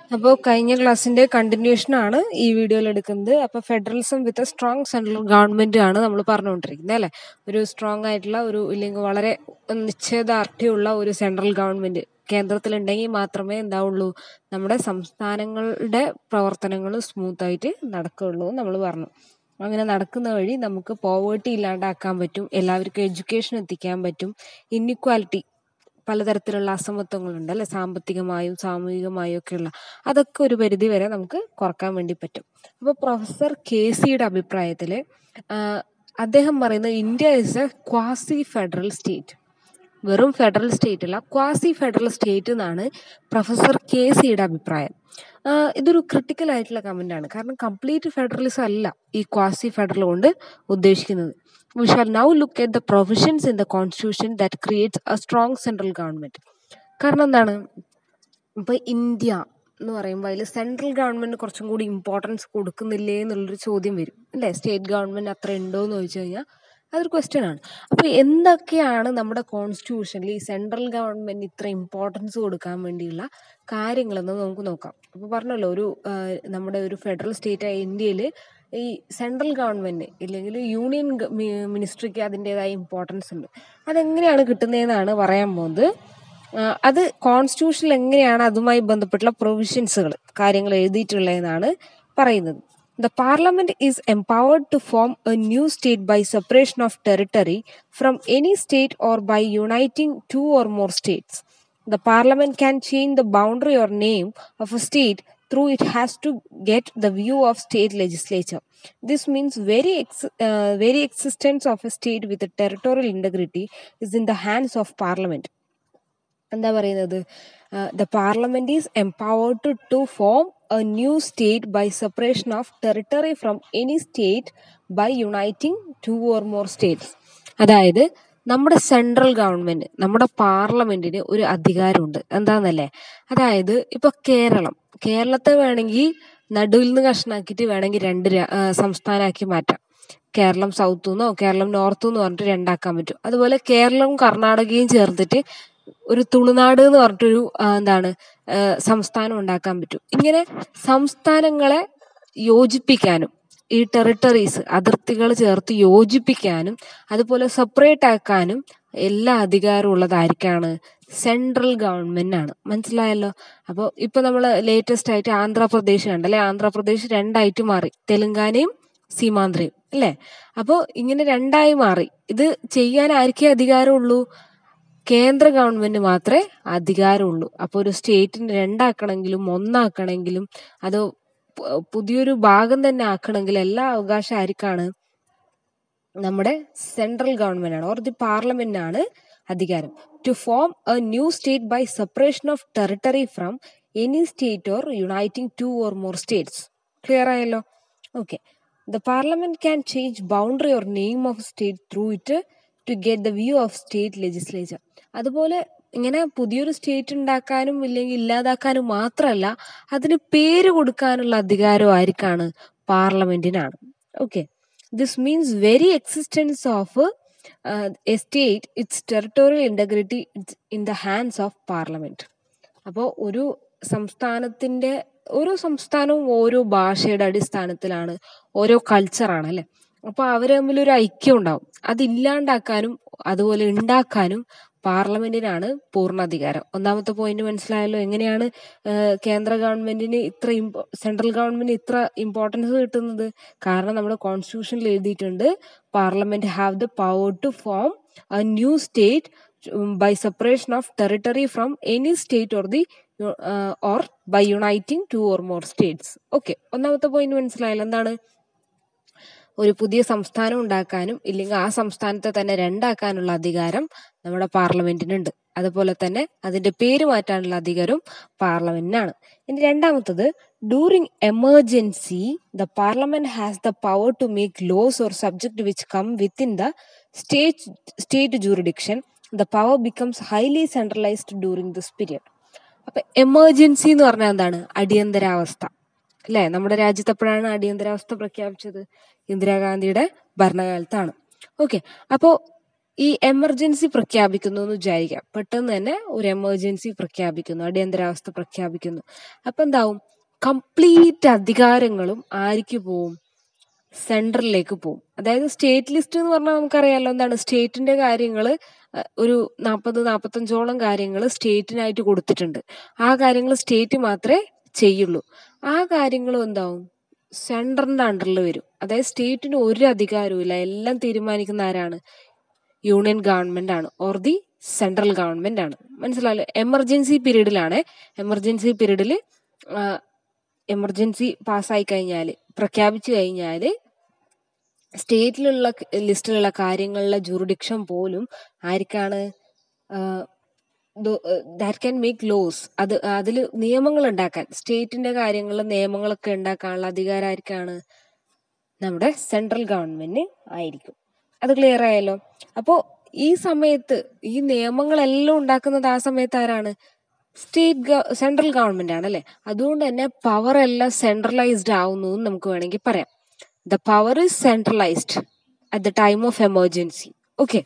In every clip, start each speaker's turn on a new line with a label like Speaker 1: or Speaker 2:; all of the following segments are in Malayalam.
Speaker 1: അപ്പോൾ കഴിഞ്ഞ ക്ലാസ്സിന്റെ കണ്ടിന്യൂഷൻ ആണ് ഈ വീഡിയോയിൽ എടുക്കുന്നത് അപ്പോൾ federalism with a strong central government ആണ് നമ്മൾ പറഞ്ഞുകൊണ്ടിരിക്കുന്നത് അല്ലേ ഒരു സ്ട്രോങ് ആയിട്ടുള്ള ഒരു ഇല്ലെങ്കിൽ വളരെ നിശ്ചയദാർഢ്യമുള്ള ഒരു സെൻട്രൽ ഗവൺമെന്റ് കേന്ദ്രത്തിലുണ്ടെങ്കിൽ മാത്രമേ എന്താവുള്ളൂ നമ്മുടെ സംസ്ഥാനങ്ങളുടെ പ്രവർത്തനങ്ങൾ സ്മൂത്ത് ആയിട്ട് നടക്കുകയുള്ളൂ എന്ന് നമ്മൾ പറഞ്ഞു അങ്ങനെ നടക്കുന്ന വഴി നമുക്ക് പോവേർട്ടി ഇല്ലാണ്ടാക്കാൻ പറ്റും എല്ലാവർക്കും എഡ്യൂക്കേഷൻ എത്തിക്കാൻ പറ്റും ഇന്നിക്വാലിറ്റി പലതരത്തിലുള്ള അസമത്വങ്ങളുണ്ട് അല്ലെ സാമ്പത്തികമായും സാമൂഹികമായും ഒക്കെയുള്ള അതൊക്കെ ഒരു പരിധി വരെ നമുക്ക് കുറക്കാൻ വേണ്ടി പറ്റും അപ്പോൾ പ്രൊഫസർ കെ സിയുടെ അഭിപ്രായത്തിൽ അദ്ദേഹം പറയുന്നത് India is a quasi federal state വെറും ഫെഡറൽ സ്റ്റേറ്റ് അല്ല ക്വാസി ഫെഡറൽ സ്റ്റേറ്റ് എന്നാണ് പ്രൊഫസർ കെ സിയുടെ അഭിപ്രായം ആഹ് ഇതൊരു ക്രിട്ടിക്കൽ ആയിട്ടുള്ള കമന്റ് ആണ് കാരണം കംപ്ലീറ്റ് ഫെഡറലിസം അല്ല ഈ ക്വാസി ഫെഡറൽ കൊണ്ട് ഉദ്ദേശിക്കുന്നത് we shall now look at the provisions in the constitution that creates a strong central government കാരണം എന്താണ് ഇപ്പൊ ഇന്ത്യ എന്ന് പറയുമ്പോൾ അതിൽ സെൻട്രൽ ഗവൺമെന്റ് കുറച്ചും കൂടി ഇമ്പോർട്ടൻസ് കൊടുക്കുന്നില്ലേ എന്നുള്ളൊരു ചോദ്യം വരും അല്ലേ സ്റ്റേറ്റ് ഗവൺമെന്റ് അത്ര ഉണ്ടോ എന്ന് ചോദിച്ചു കഴിഞ്ഞാൽ അതൊരു ക്വസ്റ്റ്യൻ ആണ് അപ്പൊ എന്തൊക്കെയാണ് നമ്മുടെ കോൺസ്റ്റിറ്റ്യൂഷനിൽ ഈ സെൻട്രൽ ഗവൺമെന്റ് ഇത്ര ഇമ്പോർട്ടൻസ് കൊടുക്കാൻ വേണ്ടിയുള്ള കാര്യങ്ങളെന്ന് നമുക്ക് നോക്കാം അപ്പൊ പറഞ്ഞല്ലോ ഒരു ആഹ് നമ്മുടെ ഒരു ഫെഡറൽ സ്റ്റേറ്റ് ആയ ഇന്ത്യയിൽ ഈ സെൻട്രൽ ഗവൺമെന്റ് ഇല്ലെങ്കിൽ യൂണിയൻ മിനിസ്ട്രിക്ക് അതിൻ്റെതായ ഇമ്പോർട്ടൻസ് ഉണ്ട് അതെങ്ങനെയാണ് കിട്ടുന്നതെന്നാണ് പറയാൻ പോകുന്നത് ആഹ് അത് കോൺസ്റ്റിറ്റ്യൂഷനിൽ എങ്ങനെയാണ് അതുമായി ബന്ധപ്പെട്ടുള്ള പ്രൊവിഷൻസുകൾ കാര്യങ്ങൾ എഴുതിയിട്ടുള്ളതെന്നാണ് പറയുന്നത് the parliament is empowered to form a new state by separation of territory from any state or by uniting two or more states The parliament can change the boundary or name of a state through it has to get the view of state legislature. This means very ex- uh, very existence of a state with a territorial integrity is in the hands of parliament. എന്താ പറയുന്നത് the parliament is empowered to form a new state by separation of territory from any state by uniting two or more states അതായത് നമ്മുടെ സെൻട്രൽ ഗവൺമെന്റ് നമ്മുടെ പാർലമെന്റിന് ഒരു അധികാരമുണ്ട് എന്താന്നല്ലേ അതായത് ഇപ്പൊ കേരളം കേരളത്തെ വേണമെങ്കിൽ നടുവിൽ നിന്ന് കഷ്ണാക്കിയിട്ട് വേണമെങ്കിൽ രണ്ട് രാ- ആ, സംസ്ഥാനമാക്കി മാറ്റാം കേരളം സൗത്ത് നിന്നോ കേരളം നോർത്ത് എന്ന് പറഞ്ഞിട്ട് രണ്ടാക്കാൻ പറ്റും അതുപോലെ കേരളവും കർണാടകയും ചേർത്തിട്ട് ഒരു തുളുനാട് എന്ന് പറഞ്ഞിട്ടൊരു ആ, എന്താണ് ആ, സംസ്ഥാനം ഉണ്ടാക്കാൻ പറ്റും ഇങ്ങനെ സംസ്ഥാനങ്ങളെ യോജിപ്പിക്കാനും ഈ ടെറിട്ടറീസ് അതിർത്തികൾ ചേർത്ത് യോജിപ്പിക്കാനും അതുപോലെ സെപ്പറേറ്റ് ആക്കാനും എല്ലാ അധികാരവും ഉള്ളത് ആർക്കാണ് സെൻട്രൽ ഗവൺമെന്റ് ആണ് മനസ്സിലായല്ലോ അപ്പോൾ ഇപ്പൊ നമ്മൾ ലേറ്റസ്റ്റ് ആയിട്ട് ആന്ധ്രാപ്രദേശ് കണ്ടല്ലേ ആന്ധ്രാപ്രദേശ് രണ്ടായിട്ട് മാറി തെലുങ്കാനയും സീമാന്ധ്രയും അല്ലേ അപ്പോൾ ഇങ്ങനെ രണ്ടായി മാറി ഇത് ചെയ്യാൻ ആർക്കേ അധികാരമുള്ളൂ കേന്ദ്ര ഗവൺമെന്റ് മാത്രമേ അധികാരമുള്ളൂ അപ്പോൾ ഒരു സ്റ്റേറ്റിന് രണ്ടാക്കണമെങ്കിലും ഒന്നാക്കണമെങ്കിലും അത് പു- പുതിയൊരു ഭാഗം തന്നെ ആക്കണമെങ്കിൽ എല്ലാ അവകാശം ആർക്കാണ് നമ്മുടെ സെൻട്രൽ ഗവൺമെന്റ് ആണ് ഓർ ദി പാർലമെന്റ് ആണ് അധികാരം to form a new state by separation of territory from any state or uniting two or more states clear ആയല്ലോ okay the parliament can change boundary or name of state through it to get the view of state legislature അതുപോലെ ഇങ്ങനെ പുതിയൊരു സ്റ്റേറ്റ് ഉണ്ടാക്കാനും ഇല്ലെങ്കിൽ ഇല്ലാതാക്കാനും മാത്രമല്ല അതിന് പേര് കൊടുക്കാനുള്ള അധികാരം ആർക്കാണ് പാർലമെന്റിനാണ് okay this means very existence of a state its territorial integrity in the hands of parliament അപ്പോൾ ഒരു സംസ്ഥാനത്തിന്റെ ഓരോ സംസ്ഥാനവും ഓരോ ഭാഷയുടെ അടിസ്ഥാനത്തിലാണ് ഓരോ കൾച്ചറാണ് അല്ലെ അപ്പൊ അവർ തമ്മിൽ ഒരു ഐക്യം ഉണ്ടാവും അത് ഇല്ലാണ്ടാക്കാനും അതുപോലെ ഉണ്ടാക്കാനും പാർലമെന്റിനാണ് പൂർണ്ണാധികാരം ഒന്നാമത്തെ പോയിന്റ് മനസ്സിലായല്ലോ എങ്ങനെയാണ് ഏഹ്, കേന്ദ്ര ഗവൺമെന്റിന് ഇത്ര ഇമ്പോ- സെൻട്രൽ ഗവൺമെന്റിന് ഇത്ര ഇമ്പോർട്ടൻസ് കിട്ടുന്നത് കാരണം നമ്മുടെ കോൺസ്റ്റിറ്റ്യൂഷനിൽ എഴുതിയിട്ടുണ്ട് parliament have the power to form a new state by separation of territory from any state or the or by uniting two or more states okay ഒന്നാമത്തെ പോയിന്റ് മനസ്സിലായല്ലോ എന്താണ് ഒരു പുതിയ സംസ്ഥാനം ഉണ്ടാക്കാനും ഇല്ലെങ്കിൽ ആ സംസ്ഥാനത്തെ തന്നെ രണ്ടാക്കാനുള്ള അധികാരം നമ്മുടെ പാർലമെന്റിനുണ്ട് അതുപോലെ തന്നെ അതിന്റെ പേര് മാറ്റാനുള്ള അധികാരവും പാർലമെന്റിനാണ് ഇനി രണ്ടാമത്തത് during emergency the parliament has the power to make laws or subject which come within the state state jurisdiction the power becomes highly centralised during this period അപ്പൊ എമർജൻസി എന്ന് പറഞ്ഞാൽ എന്താണ് അടിയന്തരാവസ്ഥ അല്ലെ നമ്മുടെ രാജ്യത്ത് എപ്പോഴാണ് അടിയന്തരാവസ്ഥ പ്രഖ്യാപിച്ചത് ഇന്ദിരാഗാന്ധിയുടെ ഭരണകാലത്താണ് ഓക്കെ അപ്പോ ഈ എമർജൻസി പ്രഖ്യാപിക്കുന്നു എന്ന് വിചാരിക്കാം പെട്ടെന്ന് തന്നെ ഒരു എമർജൻസി പ്രഖ്യാപിക്കുന്നു അടിയന്തരാവസ്ഥ പ്രഖ്യാപിക്കുന്നു അപ്പൊ എന്താവും കംപ്ലീറ്റ് അധികാരങ്ങളും ആർക്ക് പോവും സെൻട്രലിലേക്ക് പോവും അതായത് സ്റ്റേറ്റ് ലിസ്റ്റ് എന്ന് പറഞ്ഞാൽ നമുക്കറിയാലോ എന്താണ് സ്റ്റേറ്റിന്റെ കാര്യങ്ങൾ ഒരു നാൽപ്പത് നാൽപ്പത്തഞ്ചോളം കാര്യങ്ങൾ സ്റ്റേറ്റിനായിട്ട് കൊടുത്തിട്ടുണ്ട് ആ കാര്യങ്ങൾ സ്റ്റേറ്റ് മാത്രമേ ചെയ്യുള്ളൂ ആ കാര്യങ്ങളും എന്താവും സെൻട്രലിന്റെ അണ്ടറിൽ വരും അതായത് സ്റ്റേറ്റിന് ഒരു അധികാരവും ഇല്ല എല്ലാം തീരുമാനിക്കുന്ന ആരാണ് യൂണിയൻ ഗവൺമെന്റ് ആണ് ഓർ ദി സെൻട്രൽ ഗവൺമെന്റ് ആണ് മനസ്സിലായല്ലോ എമർജൻസി പീരീഡിലാണ് എമർജൻസി പീരീഡിൽ എമർജൻസി പാസ്സായി കഴിഞ്ഞാൽ പ്രഖ്യാപിച്ചു കഴിഞ്ഞാൽ സ്റ്റേറ്റിലുള്ള ലിസ്റ്റിലുള്ള കാര്യങ്ങളിലെ ജുറിഡിക്ഷൻ പോലും ആർക്കാണ് ദാറ്റ് ക്യാൻ മേക്ക് ലോസ് അത് അതിൽ നിയമങ്ങൾ ഉണ്ടാക്കാൻ സ്റ്റേറ്റിന്റെ കാര്യങ്ങളിൽ നിയമങ്ങളൊക്കെ ഉണ്ടാക്കാനുള്ള അധികാരം ആർക്കാണ് നമ്മുടെ സെൻട്രൽ ഗവൺമെന്റിന് ആയിരിക്കും അത് ക്ലിയർ ആയല്ലോ അപ്പോൾ ഈ സമയത്ത് ഈ നിയമങ്ങളെല്ലാം ഉണ്ടാക്കുന്നത് ആ സമയത്ത് ആരാണ് സ്റ്റേറ്റ് സെൻട്രൽ ഗവൺമെന്റ് ആണ് അല്ലെ അതുകൊണ്ട് തന്നെ പവർ എല്ലാം സെൻട്രലൈസ്ഡ് ആവുന്നു എന്ന് നമുക്ക് വേണമെങ്കിൽ പറയാം the power is centralised at the time of emergency okay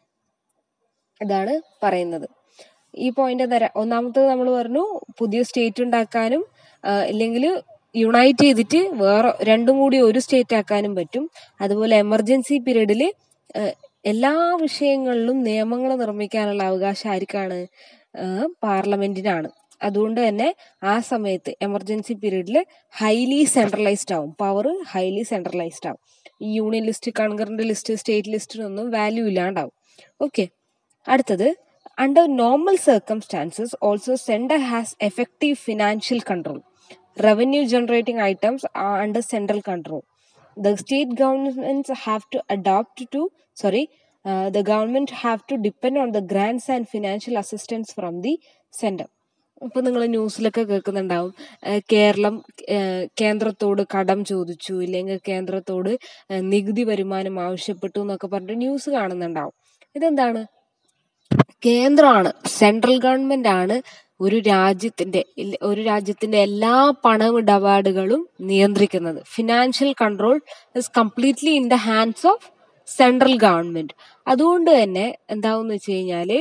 Speaker 1: ഇതാണ് പറയുന്നത് ഈ പോയിന്റ് എന്താ ഒന്നാമത്തത് നമ്മൾ പറഞ്ഞു പുതിയ സ്റ്റേറ്റ് ഉണ്ടാക്കാനും ഇല്ലെങ്കിൽ യുണൈറ്റ് ചെയ്തിട്ട് വേറെ രണ്ടും കൂടി ഒരു സ്റ്റേറ്റ് ആക്കാനും പറ്റും അതുപോലെ എമർജൻസി പീരീഡിൽ എല്ലാ വിഷയങ്ങളിലും നിയമങ്ങൾ നിർമ്മിക്കാനുള്ള അവകാശം ആർക്കാണ് പാർലമെന്റിനാണ് അതുകൊണ്ട് തന്നെ ആ സമയത്ത് എമർജൻസി പീരീഡിൽ ഹൈലി സെൻട്രലൈസ്ഡ് ആവും പവർ ഹൈലി സെൻട്രലൈസ്ഡ് ആവും ഈ union list concurrent list state ലിസ്റ്റിനൊന്നും വാല്യൂ ഇല്ലാണ്ടാവും ഓക്കെ അടുത്തത് under normal circumstances also centre has effective financial control revenue generating items are under central control the state governments have to adopt to sorry uh, the government have to depend on the grants and financial assistance from the center ഇപ്പൊ നിങ്ങൾ ന്യൂസിലൊക്കെ കേൾക്കുന്നുണ്ടാവും കേരളം കേന്ദ്രത്തോട് കടം ചോദിച്ചു ഇല്ലെങ്കിൽ കേന്ദ്രത്തോട് നികുതി വരുമാനം ആവശ്യപ്പെട്ടു എന്നൊക്കെ പറഞ്ഞിട്ട് ന്യൂസ് കാണുന്നുണ്ടാവും ഇതെന്താണ് കേന്ദ്രമാണ് സെൻട്രൽ ഗവൺമെന്റ് ആണ് ഒരു രാജ്യത്തിന്റെ ഒരു രാജ്യത്തിന്റെ എല്ലാ പണമിടപാടുകളും നിയന്ത്രിക്കുന്നത് financial control is completely in the hands of central government അതുകൊണ്ട് തന്നെ എന്താവും വെച്ച് കഴിഞ്ഞാല്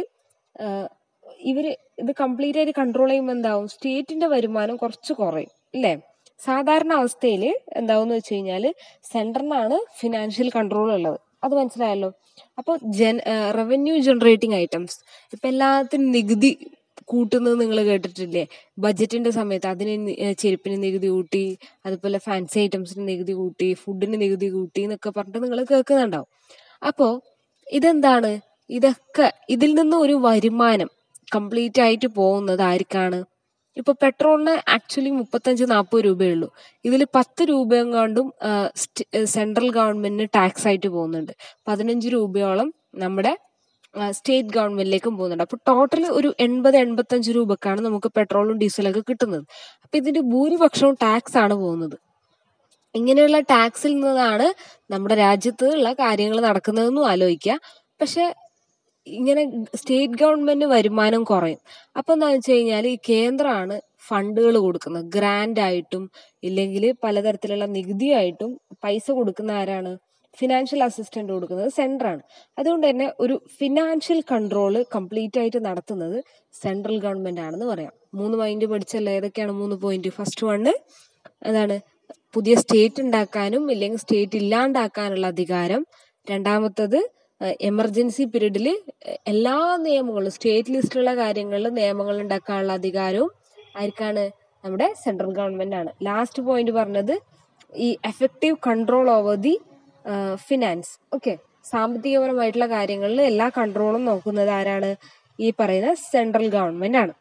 Speaker 1: ഇവര് ഇത് കംപ്ലീറ്റ് ആയിട്ട് കൺട്രോൾ ചെയ്യുമ്പോൾ എന്താവും സ്റ്റേറ്റിന്റെ വരുമാനം കുറച്ച് കുറയും ഇല്ലേ സാധാരണ അവസ്ഥയിൽ എന്താവും വെച്ച് കഴിഞ്ഞാല് സെൻട്രലിനാണ് ഫിനാൻഷ്യൽ കൺട്രോൾ ഉള്ളത് അത് മനസ്സിലായല്ലോ അപ്പോൾ ജൻ റവന്യൂ ജനറേറ്റിംഗ് ഐറ്റംസ് ഇപ്പൊ എല്ലാത്തിനും നികുതി കൂട്ടുന്നത് നിങ്ങൾ കേട്ടിട്ടില്ലേ ബജറ്റിന്റെ സമയത്ത് അതിന് ചെരുപ്പിന് നികുതി കൂട്ടി അതുപോലെ ഫാൻസി ഐറ്റംസിന് നികുതി കൂട്ടി ഫുഡിന് നികുതി കൂട്ടി എന്നൊക്കെ പറഞ്ഞിട്ട് നിങ്ങൾ കേൾക്കുന്നുണ്ടാവും അപ്പോ ഇതെന്താണ് ഇതൊക്കെ ഇതിൽ നിന്ന് ഒരു വരുമാനം കംപ്ലീറ്റ് ആയിട്ട് പോകുന്നത് ആർക്കാണ് ഇപ്പൊ പെട്രോളിന് ആക്ച്വലി മുപ്പത്തഞ്ച് നാൽപ്പത് രൂപയേ ഉള്ളൂ ഇതിൽ പത്ത് രൂപയെങ്ങാണ്ടും സെൻട്രൽ ഗവൺമെന്റിന് ടാക്സ് ആയിട്ട് പോകുന്നുണ്ട് പതിനഞ്ച് രൂപയോളം നമ്മുടെ സ്റ്റേറ്റ് ഗവൺമെന്റിലേക്കും പോകുന്നുണ്ട് അപ്പൊ ടോട്ടൽ ഒരു എൺപത് എൺപത്തഞ്ച് രൂപക്കാണ് നമുക്ക് പെട്രോളും ഡീസലൊക്കെ കിട്ടുന്നത് അപ്പൊ ഇതിന്റെ ഭൂരിപക്ഷവും ടാക്സ് ആണ് പോകുന്നത് ഇങ്ങനെയുള്ള ടാക്സിൽ നിന്നാണ് നമ്മുടെ രാജ്യത്ത് ഉള്ള കാര്യങ്ങൾ നടക്കുന്നതെന്നും ആലോചിക്കുക പക്ഷെ ഇങ്ങനെ സ്റ്റേറ്റ് ഗവൺമെന്റ് വരുമാനം കുറയും അപ്പൊ എന്താണെന്ന് വെച്ച് കഴിഞ്ഞാൽ ഈ കേന്ദ്രമാണ് ഫണ്ടുകൾ കൊടുക്കുന്നത് ഗ്രാൻഡ് ആയിട്ടും ഇല്ലെങ്കിൽ പലതരത്തിലുള്ള നികുതിയായിട്ടും പൈസ കൊടുക്കുന്ന ആരാണ് ഫിനാൻഷ്യൽ അസിസ്റ്റന്റ് കൊടുക്കുന്നത് സെൻട്രൽ ആണ് അതുകൊണ്ട് തന്നെ ഒരു ഫിനാൻഷ്യൽ കൺട്രോള് കംപ്ലീറ്റ് ആയിട്ട് നടത്തുന്നത് സെൻട്രൽ ഗവൺമെന്റ് ആണെന്ന് പറയാം മൂന്ന് മൈൻഡ് പഠിച്ചല്ല ഏതൊക്കെയാണ് മൂന്ന് പോയിന്റ് ഫസ്റ്റ് വണ് എന്താണ് പുതിയ സ്റ്റേറ്റ് ഉണ്ടാക്കാനും ഇല്ലെങ്കിൽ സ്റ്റേറ്റ് ഇല്ലാണ്ടാക്കാനുള്ള അധികാരം രണ്ടാമത്തത് എമർജൻസി പീരീഡിൽ എല്ലാ നിയമങ്ങളും സ്റ്റേറ്റ് ലിസ്റ്റിലുള്ള കാര്യങ്ങളിൽ നിയമങ്ങൾ ഉണ്ടാക്കാനുള്ള അധികാരവും ആർക്കാണ് നമ്മുടെ സെൻട്രൽ ഗവൺമെന്റ് ആണ് ലാസ്റ്റ് പോയിന്റ് പറഞ്ഞത് ഈ effective control over the finance okay സാമ്പത്തികപരമായിട്ടുള്ള കാര്യങ്ങളിൽ എല്ലാ കൺട്രോളും നോക്കുന്നത് ആരാണ് ഈ പറയുന്ന സെൻട്രൽ ഗവൺമെന്റ് ആണ്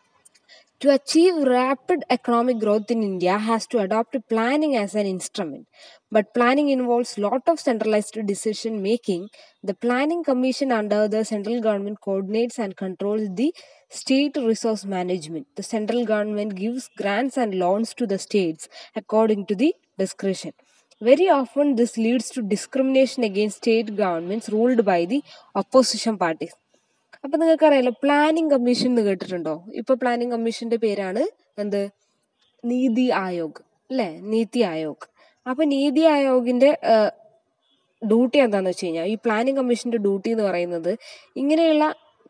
Speaker 1: To achieve rapid economic growth in India has to adopt planning as an instrument. But planning involves lot of centralized decision making. The planning commission under the central government coordinates and controls the state resource management. The central government gives grants and loans to the states according to the discretion. Very often this leads to discrimination against state governments ruled by the opposition parties. അപ്പൊ നിങ്ങൾക്ക് അറിയാലോ പ്ലാനിംഗ് കമ്മീഷൻ എന്ന് കേട്ടിട്ടുണ്ടോ ഇപ്പൊ പ്ലാനിംഗ് കമ്മീഷന്റെ പേരാണ് എന്ത് നീതി ആയോഗ് അല്ലെ നീതി ആയോഗ് അപ്പൊ നീതി ആയോഗിന്റെ ഡ്യൂട്ടി എന്താണെന്ന് വെച്ച് കഴിഞ്ഞാൽ ഈ പ്ലാനിംഗ് കമ്മീഷൻ്റെ ഡ്യൂട്ടി എന്ന് പറയുന്നത് ഇങ്ങനെയുള്ള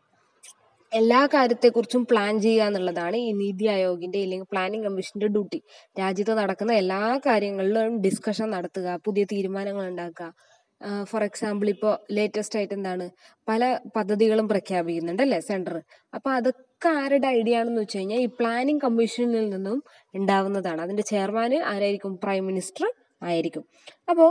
Speaker 1: എല്ലാ കാര്യത്തെക്കുറിച്ചും പ്ലാൻ ചെയ്യുക എന്നുള്ളതാണ് ഈ നീതി ആയോഗിൻ്റെ അല്ലെങ്കിൽ പ്ലാനിംഗ് കമ്മീഷൻ്റെ ഡ്യൂട്ടി രാജ്യത്ത് നടക്കുന്ന എല്ലാ കാര്യങ്ങളിലും ഡിസ്കഷൻ നടത്തുക പുതിയ തീരുമാനങ്ങൾ ഉണ്ടാക്കുക ഫോർ എക്സാമ്പിൾ ഇപ്പോൾ ലേറ്റസ്റ്റ് ആയിട്ട് എന്താണ് പല പദ്ധതികളും പ്രഖ്യാപിക്കുന്നുണ്ട് അല്ലേ സെൻറ്റർ അപ്പോൾ അതൊക്കെ ആരുടെ ഐഡിയ ആണെന്ന് വെച്ച് കഴിഞ്ഞാൽ ഈ പ്ലാനിംഗ് കമ്മീഷനിൽ നിന്നും ഉണ്ടാവുന്നതാണ് അതിൻ്റെ ചെയർമാൻ ആരായിരിക്കും പ്രൈം മിനിസ്റ്റർ ആയിരിക്കും അപ്പോൾ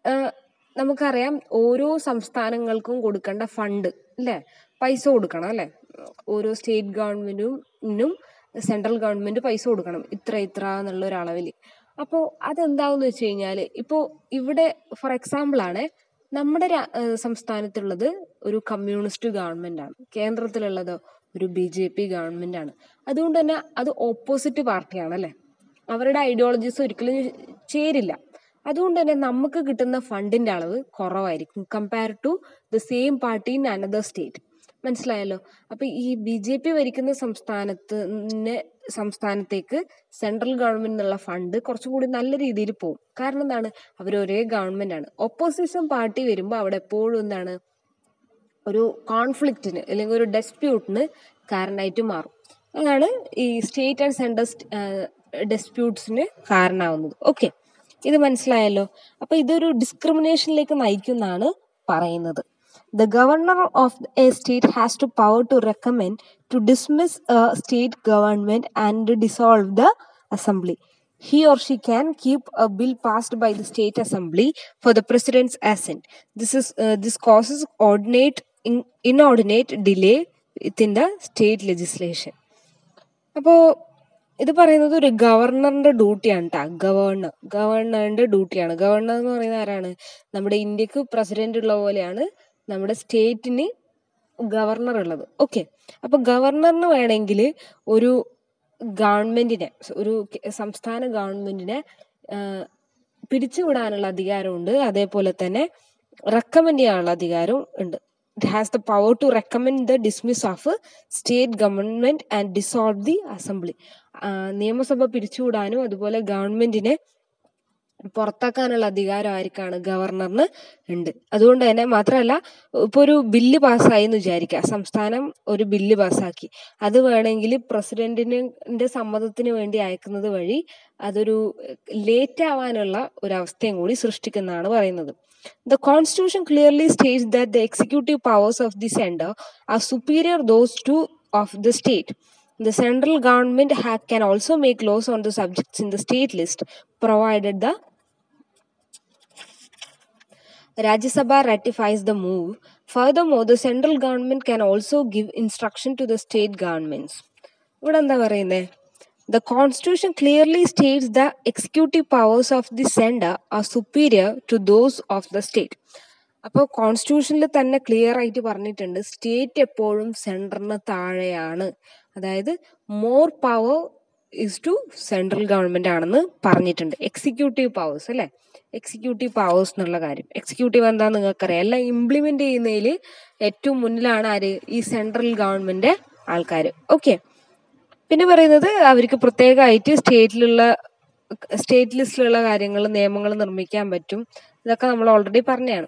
Speaker 1: നമുക്കറിയാം ഓരോ സംസ്ഥാനങ്ങൾക്കും കൊടുക്കേണ്ട ഫണ്ട് അല്ലേ പൈസ കൊടുക്കണം അല്ലേ ഓരോ സ്റ്റേറ്റ് ഗവൺമെൻറ്റിനും സെൻട്രൽ ഗവൺമെൻറ് പൈസ കൊടുക്കണം ഇത്ര ഇത്ര എന്നുള്ള ഒരു അളവിൽ അപ്പോൾ അതെന്താവെന്ന് വെച്ച് കഴിഞ്ഞാൽ ഇപ്പോൾ ഇവിടെ ഫോർ എക്സാമ്പിൾ ആണ് നമ്മുടെ രാ- ഏഹ് സംസ്ഥാനത്തുള്ളത് ഒരു കമ്മ്യൂണിസ്റ്റ് ഗവൺമെൻറ് ആണ് കേന്ദ്രത്തിലുള്ളത് ഒരു ബി ജെ പി ഗവൺമെൻറ് ആണ് അതുകൊണ്ട് തന്നെ അത് ഓപ്പോസിറ്റ് പാർട്ടിയാണ് അല്ലേ അവരുടെ ഐഡിയോളജീസ് ഒരിക്കലും ചേരില്ല അതുകൊണ്ട് തന്നെ നമുക്ക് കിട്ടുന്ന ഫണ്ടിന്റെ അളവ് കുറവായിരിക്കും compare to the same party in another state മനസ്സിലായല്ലോ അപ്പൊ ഈ ബി ജെ പി ഭരിക്കുന്ന സംസ്ഥാനത്ത് നെ- സംസ്ഥാനത്തേക്ക് സെൻട്രൽ ഗവൺമെന്റ് എന്നുള്ള ഫണ്ട് കുറച്ചും കൂടി നല്ല രീതിയിൽ പോകും കാരണം എന്താണ് അവർ ഒരേ ഗവൺമെന്റ് ആണ് ഒപ്പോസിഷൻ പാർട്ടി വരുമ്പോൾ അവിടെ എപ്പോഴും എന്താണ് ഒരു കോൺഫ്ലിക്റ്റിന് അല്ലെങ്കിൽ ഒരു ഡെസ്പ്യൂട്ടിന് കാരണമായിട്ട് മാറും അതാണ് ഈ സ്റ്റേറ്റ് ആൻഡ് സെൻട്രൽ ഡെസ്പ്യൂട്ട്സിന് കാരണമാവുന്നത് ഓക്കെ ഇത് മനസ്സിലായല്ലോ അപ്പൊ ഇതൊരു ഡിസ്ക്രിമിനേഷനിലേക്ക് നയിക്കുന്നാണ് പറയുന്നത് the governor of a state has to power to recommend to dismiss a state government and dissolve the assembly he or she can keep a bill passed by the state assembly for the president's assent. This is uh, this causes ordinate in, inordinate delay within the state legislation. അപ്പോൾ ഇത് പറയുന്നത് ഒരു ഗവർണറിന്റെ ഡ്യൂട്ടിയാണ് കേട്ടോ ഗവർണർ ഗവർണറിന്റെ ഡ്യൂട്ടിയാണ് ഗവർണർ എന്ന് പറയുന്നത് ആരാണ് നമ്മുടെ ഇന്ത്യക്ക് പ്രസിഡന്റ് ഉള്ള പോലെയാണ് നമ്മുടെ സ്റ്റേറ്റിന് ഗവർണർ ഉള്ളത് ഓക്കെ അപ്പൊ ഗവർണറിന് വേണമെങ്കിൽ ഒരു ഗവൺമെന്റിനെ ഒരു കെ- സംസ്ഥാന ഗവൺമെന്റിനെ പിരിച്ചുവിടാനുള്ള അധികാരമുണ്ട് അതേപോലെ തന്നെ റെക്കമെൻഡ് ചെയ്യാനുള്ള അധികാരവും ഉണ്ട് it has the power to recommend the dismiss of state government and dissolve the assembly നിയമസഭ പിരിച്ചുവിടാനും അതുപോലെ ഗവൺമെന്റിനെ പുറത്താക്കാനുള്ള അധികാരം ആർക്കാണ് ഗവർണറിന് ഉണ്ട് അതുകൊണ്ട് തന്നെ മാത്രമല്ല ഇപ്പൊ ഒരു ബില്ല് പാസ്സായി എന്ന് വിചാരിക്കുക സംസ്ഥാനം ഒരു ബില്ല് പാസ്സാക്കി അത് വേണമെങ്കിൽ പ്രസിഡന്റിന്റെ സമ്മതത്തിന് വേണ്ടി അയക്കുന്നത് വഴി അതൊരു ലേറ്റ് ആവാനുള്ള ഒരു അവസ്ഥയും കൂടി സൃഷ്ടിക്കുന്നതാണ് പറയുന്നത് The Constitution clearly states that the executive powers of the center are superior those to of the state. The central government ha- can also make laws on the subjects in the state list, provided the Rajya Sabha ratifies the move. Furthermore, the central government can also give instruction to the state governments. ഇവിടെ എന്താ പറയുന്നത് the constitution clearly states the executive powers of the centre are superior to those of the state അപ്പോൾ കോൺസ്റ്റിറ്റ്യൂഷനിൽ തന്നെ ക്ലിയർ ആയിട്ട് പറഞ്ഞിട്ടുണ്ട് സ്റ്റേറ്റ് എപ്പോഴും സെൻറ്ററിന് താഴെയാണ് അതായത് more power is to central government ആണെന്ന് പറഞ്ഞിട്ടുണ്ട് എക്സിക്യൂട്ടീവ് പവേഴ്സ് അല്ലേ എക്സിക്യൂട്ടീവ് പവേഴ്സ് എന്നുള്ള കാര്യം എക്സിക്യൂട്ടീവ് എന്താന്ന് നിങ്ങൾക്കറിയാം എല്ലാം ഇംപ്ലിമെന്റ് ചെയ്യുന്നതിൽ ഏറ്റവും മുന്നിലാണ് ആര് ഈ സെൻട്രൽ ഗവൺമെന്റ് ആൾക്കാർ ഓക്കെ പിന്നെ പറയുന്നത് അവർക്ക് പ്രത്യേകമായിട്ട് സ്റ്റേറ്റിലുള്ള സ്റ്റേറ്റ് ലിസ്റ്റിലുള്ള കാര്യങ്ങൾ നിയമങ്ങൾ നിർമ്മിക്കാൻ പറ്റും ഇതൊക്കെ നമ്മൾ ഓൾറെഡി പറഞ്ഞതാണ്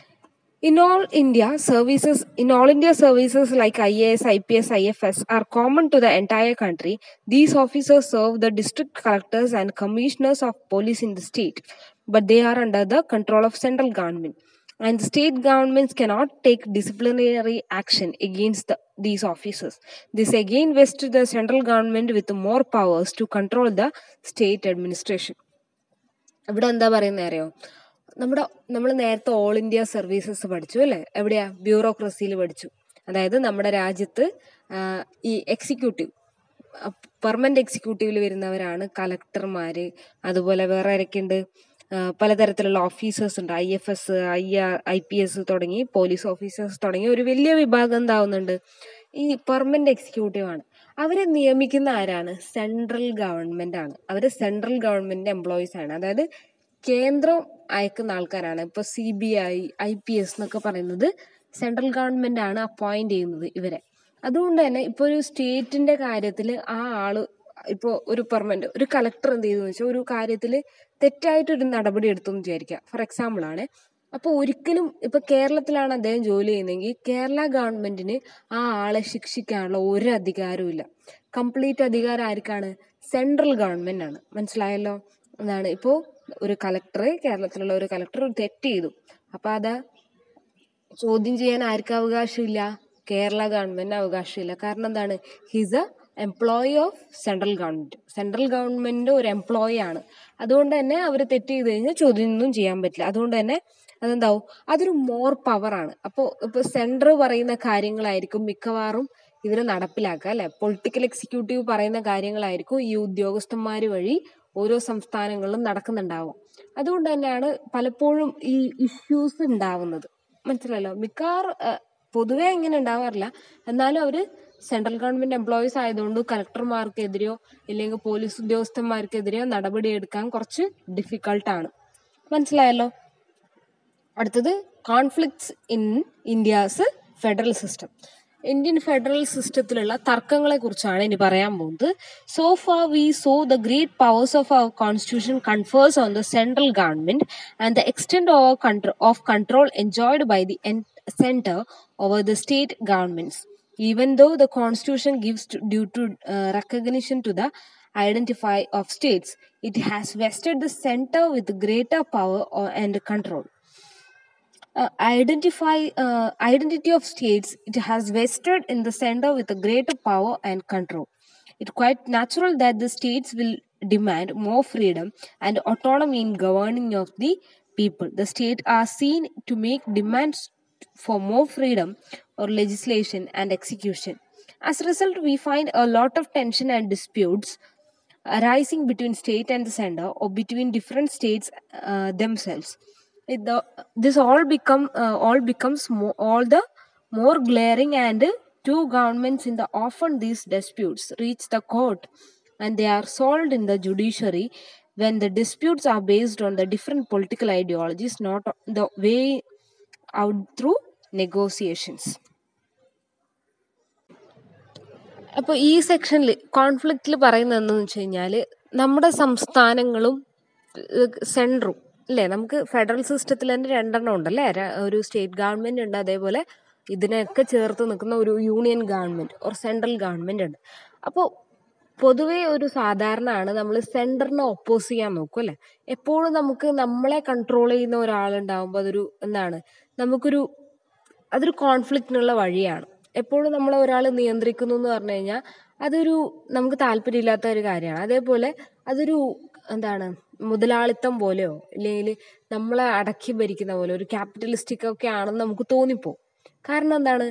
Speaker 1: In all India, services in all India services like IAS, IPS, IFS are common to the entire country. These officers serve the district collectors and commissioners of police in the state, but they are under the control of central government. And the state governments cannot take disciplinary action against the, these officers. This again vests the central government with more powers to control the state administration. ഇവിടെ എന്താ പറയുന്നത് അറിയോ നമ്മുടെ നമ്മൾ നേരത്തെ ഓൾ ഇന്ത്യ സർവീസസ് പഠിച്ചു അല്ലേ എവിടെയാ ബ്യൂറോക്രസിയിൽ പഠിച്ചു അതായത് നമ്മുടെ രാജ്യത്ത് ആ, ഈ എക്സിക്യൂട്ടീവ് പെർമനന്റ് എക്സിക്യൂട്ടീവിൽ വരുന്നവരാണ് കലക്ടർമാര് അതുപോലെ വേറെ ആരൊക്കെയുണ്ട് ആ, പലതരത്തിലുള്ള ഓഫീസേഴ്സ് ഉണ്ട് I F S I R I P S തുടങ്ങി പോലീസ് ഓഫീസേഴ്സ് തുടങ്ങി ഒരു വലിയ വിഭാഗം എന്താവുന്നുണ്ട് ഈ പെർമനന്റ് എക്സിക്യൂട്ടീവ് ആണ് അവരെ നിയമിക്കുന്ന ആരാണ് സെൻട്രൽ ഗവൺമെന്റ് ആണ് അവര് സെൻട്രൽ ഗവൺമെന്റ് എംപ്ലോയീസ് ആണ് അതായത് കേന്ദ്രം അയക്കുന്ന ആൾക്കാരാണ് ഇപ്പൊ C B I I P S എന്നൊക്കെ പറയുന്നത് സെൻട്രൽ ഗവൺമെന്റ് ആണ് അപ്പോയിന്റ് ചെയ്യുന്നത് ഇവരെ അതുകൊണ്ട് തന്നെ ഇപ്പൊ ഒരു സ്റ്റേറ്റിന്റെ കാര്യത്തിൽ ആ ആള് ഇപ്പോൾ ഒരു പെർമനന്റ് ഒരു കളക്ടർ എന്ത് ചെയ്തു വെച്ചാൽ ഒരു കാര്യത്തിൽ തെറ്റായിട്ടൊരു നടപടി എടുത്തു എന്ന് വിചാരിക്കുക ഫോർ എക്സാമ്പിൾ ആണ് അപ്പോൾ ഒരിക്കലും ഇപ്പൊ കേരളത്തിലാണ് അദ്ദേഹം ജോലി ചെയ്യുന്നതെങ്കിൽ കേരള ഗവൺമെന്റിന് ആ ആളെ ശിക്ഷിക്കാനുള്ള ഒരു അധികാരവും ഇല്ല കംപ്ലീറ്റ് അധികാരം ആർക്കാണ് സെൻട്രൽ ഗവൺമെന്റ് ആണ് മനസ്സിലായല്ലോ എന്താണ് ഇപ്പോൾ ഒരു കലക്ടർ കേരളത്തിലുള്ള ഒരു കലക്ടർ ഒരു തെറ്റ് ചെയ്തു അപ്പൊ അത് ചോദ്യം ചെയ്യാൻ ആർക്ക് അവകാശമില്ല കേരള ഗവൺമെന്റിന് അവകാശമില്ല കാരണം എന്താണ് he's a employee of central government central government ഒരു എംപ്ലോയി ആണ് അതുകൊണ്ട് തന്നെ അവർ തെറ്റ് ചെയ്ത് കഴിഞ്ഞാൽ ചോദ്യം ഒന്നും ചെയ്യാൻ പറ്റില്ല അതുകൊണ്ട് തന്നെ അതെന്താവും അതൊരു മോർ പവർ ആണ് അപ്പോൾ ഇപ്പൊ സെൻട്രൽ പറയുന്ന കാര്യങ്ങളായിരിക്കും മിക്കവാറും ഇവർ നടപ്പിലാക്കുക അല്ലെ പൊളിറ്റിക്കൽ എക്സിക്യൂട്ടീവ് പറയുന്ന കാര്യങ്ങളായിരിക്കും ഈ ഉദ്യോഗസ്ഥന്മാർ വഴി ഓരോ സംസ്ഥാനങ്ങളിലും നടക്കുന്നുണ്ടാവും അതുകൊണ്ട് തന്നെയാണ് പലപ്പോഴും ഈ ഇഷ്യൂസ് ഉണ്ടാവുന്നത് മനസ്സിലല്ലോ മിക്കവാറും ഏഹ്, പൊതുവെ ഇങ്ങനെ ഉണ്ടാവാറില്ല എന്നാലും അവര് സെൻട്രൽ ഗവൺമെന്റ് എംപ്ലോയീസ് ആയതുകൊണ്ട് കളക്ടർമാർക്കെതിരെയോ ഇല്ലെങ്കിൽ പോലീസ് ഉദ്യോഗസ്ഥന്മാർക്കെതിരെയോ നടപടിയെടുക്കാൻ കുറച്ച് ഡിഫിക്കൾട്ടാണ് മനസ്സിലായല്ലോ അടുത്തത് conflicts in India's federal system Indian federal സിസ്റ്റത്തിലുള്ള തർക്കങ്ങളെ കുറിച്ചാണ് ഇനി പറയാൻ പോകുന്നത് so far we saw the great powers of our constitution confers on the central government and the extend over of control enjoyed by the centre over the state governments even though the constitution gives to, due to uh, recognition to the identify of states it has vested the center with greater power or, and control uh, identify uh, identity of states it has vested in the center with a greater power and control it's quite natural that the states will demand more freedom and autonomy in governing of the people the states are seen to make demands for more freedom or legislation and execution as a result we find a lot of tension and disputes arising between state and the center or between different states uh, themselves it, the, this all become uh, all becomes more, all the more glaring and two governments in the often these disputes reach the court and they are solved in the judiciary when the disputes are based on the different political ideologies not the way out through negotiations അപ്പോൾ ഈ സെക്ഷനിൽ കോൺഫ്ലിക്റ്റിൽ പറയുന്നത് എന്താണെന്ന് വെച്ച് കഴിഞ്ഞാൽ നമ്മുടെ സംസ്ഥാനങ്ങളും സെൻട്രും അല്ലേ നമുക്ക് ഫെഡറൽ സിസ്റ്റത്തിൽ തന്നെ രണ്ടെണ്ണം ഉണ്ടല്ലേ ര- ഒരു സ്റ്റേറ്റ് ഗവൺമെന്റ് ഉണ്ട് അതേപോലെ ഇതിനൊക്കെ ചേർത്ത് നിൽക്കുന്ന ഒരു യൂണിയൻ ഗവൺമെന്റ് ഒരു സെൻട്രൽ ഗവൺമെന്റ് ഉണ്ട് അപ്പോൾ പൊതുവേ ഒരു സാധാരണ ആണ് നമ്മൾ സെന്ററിനെ ഒപ്പോസ് ചെയ്യാൻ നോക്കും അല്ലെ എപ്പോഴും നമുക്ക് നമ്മളെ കൺട്രോൾ ചെയ്യുന്ന ഒരാളുണ്ടാവുമ്പോൾ അതൊരു എന്താണ് നമുക്കൊരു അതൊരു കോൺഫ്ലിക്റ്റിനുള്ള വഴിയാണ് എപ്പോഴും നമ്മളെ ഒരാൾ നിയന്ത്രിക്കുന്നു എന്ന് പറഞ്ഞു കഴിഞ്ഞാൽ അതൊരു നമുക്ക് താല്പര്യമില്ലാത്ത ഒരു കാര്യമാണ് അതേപോലെ അതൊരു എന്താണ് മുതലാളിത്തം പോലെയോ ഇല്ലെങ്കിൽ നമ്മളെ അടക്കി ഭരിക്കുന്ന പോലെ ഒരു ക്യാപിറ്റലിസ്റ്റിക് ഒക്കെ ആണെന്ന് നമുക്ക് തോന്നിപ്പോവും കാരണം എന്താണ്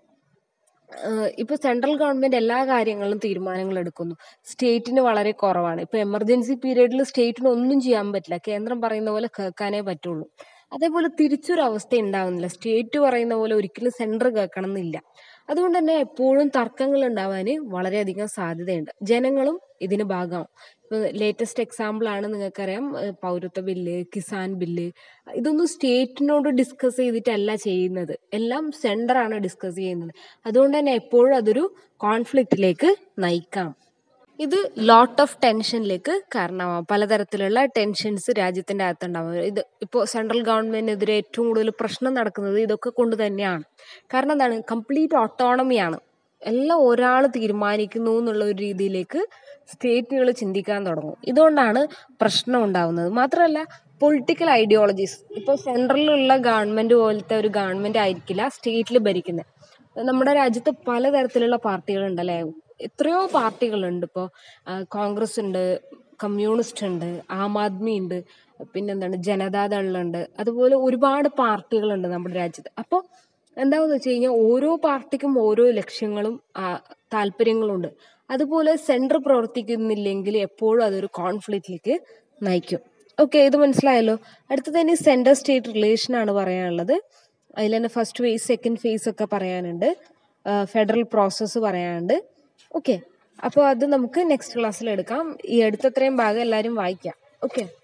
Speaker 1: ഏഹ് ഇപ്പൊ സെൻട്രൽ ഗവൺമെന്റ് എല്ലാ കാര്യങ്ങളിലും തീരുമാനങ്ങൾ എടുക്കുന്നു സ്റ്റേറ്റിന് വളരെ കുറവാണ് ഇപ്പൊ എമർജൻസി പീരീഡിൽ സ്റ്റേറ്റിന് ഒന്നും ചെയ്യാൻ പറ്റില്ല കേന്ദ്രം പറയുന്ന പോലെ കേൾക്കാനേ പറ്റുള്ളൂ അതേപോലെ തിരിച്ചൊരു അവസ്ഥ ഉണ്ടാവുന്നില്ല സ്റ്റേറ്റ് പറയുന്ന പോലെ ഒരിക്കലും സെൻട്രൽ കേൾക്കണം എന്നില്ല അതുകൊണ്ട് തന്നെ എപ്പോഴും തർക്കങ്ങൾ ഉണ്ടാവാൻ വളരെയധികം സാധ്യതയുണ്ട് ജനങ്ങളും ഇതിന് ഭാഗമാവും ഇപ്പൊ ലേറ്റസ്റ്റ് എക്സാമ്പിൾ ആണ് നിങ്ങൾക്കറിയാം ഏഹ് പൗരത്വ ബില്ല് കിസാൻ ബില്ല് ഇതൊന്നും സ്റ്റേറ്റിനോട് ഡിസ്കസ് ചെയ്തിട്ടല്ല ചെയ്യുന്നത് എല്ലാം സെൻറ്റർ ആണ് ഡിസ്കസ് ചെയ്യുന്നത് അതുകൊണ്ട് തന്നെ എപ്പോഴും അതൊരു കോൺഫ്ലിക്റ്റിലേക്ക് നയിക്കാം ഇത് ലോട്ട് ഓഫ് ടെൻഷനിലേക്ക് കാരണമാവും പലതരത്തിലുള്ള ടെൻഷൻസ് രാജ്യത്തിന്റെ അകത്തുണ്ടാവും ഇത് ഇപ്പോൾ സെൻട്രൽ ഗവൺമെന്റിനെതിരെ ഏറ്റവും കൂടുതൽ പ്രശ്നം നടക്കുന്നത് ഇതൊക്കെ കൊണ്ട് തന്നെയാണ് കാരണം എന്താണ് കംപ്ലീറ്റ് ഓട്ടോണമിയാണ് എല്ലാം ഒരാൾ തീരുമാനിക്കുന്നു എന്നുള്ള ഒരു രീതിയിലേക്ക് സ്റ്റേറ്റുകൾ ചിന്തിക്കാൻ തുടങ്ങും ഇതുകൊണ്ടാണ് പ്രശ്നം ഉണ്ടാവുന്നത് മാത്രമല്ല പൊളിറ്റിക്കൽ ഐഡിയോളജീസ് ഇപ്പോൾ സെൻട്രലിലുള്ള ഗവൺമെന്റ് പോലത്തെ ഒരു ഗവൺമെന്റ് ആയിരിക്കില്ല സ്റ്റേറ്റിൽ ഭരിക്കുന്നത് നമ്മുടെ രാജ്യത്ത് പലതരത്തിലുള്ള പാർട്ടികളുണ്ട് അല്ലേ എത്രയോ പാർട്ടികളുണ്ട് ഇപ്പോൾ കോൺഗ്രസ് ഉണ്ട് കമ്മ്യൂണിസ്റ്റ് ഉണ്ട് ആം ആദ്മി ഉണ്ട് പിന്നെന്താണ് ജനതാദളുണ്ട് അതുപോലെ ഒരുപാട് പാർട്ടികളുണ്ട് നമ്മുടെ രാജ്യത്ത് അപ്പോൾ എന്താണെന്ന് വെച്ച് കഴിഞ്ഞാൽ ഓരോ പാർട്ടിക്കും ഓരോ ലക്ഷ്യങ്ങളും ആ, താല്പര്യങ്ങളും ഉണ്ട് അതുപോലെ സെൻറ്റർ പ്രവർത്തിക്കുന്നില്ലെങ്കിൽ എപ്പോഴും അതൊരു കോൺഫ്ലിക്റ്റിലേക്ക് നയിക്കും ഓക്കെ ഇത് മനസ്സിലായല്ലോ അടുത്തത് ഇനി സെൻറ്റർ സ്റ്റേറ്റ് റിലേഷൻ ആണ് പറയാനുള്ളത് അതിൽ തന്നെ ഫസ്റ്റ് ഫേസ് സെക്കൻഡ് ഫേസ് ഒക്കെ പറയാനുണ്ട് ഫെഡറൽ പ്രോസസ്സ് പറയാനുണ്ട് ഓക്കെ അപ്പോൾ അത് നമുക്ക് നെക്സ്റ്റ് ക്ലാസ്സിൽ എടുക്കാം ഈ അടുത്തത്രയും ഭാഗം എല്ലാവരും വായിക്കാം ഓക്കെ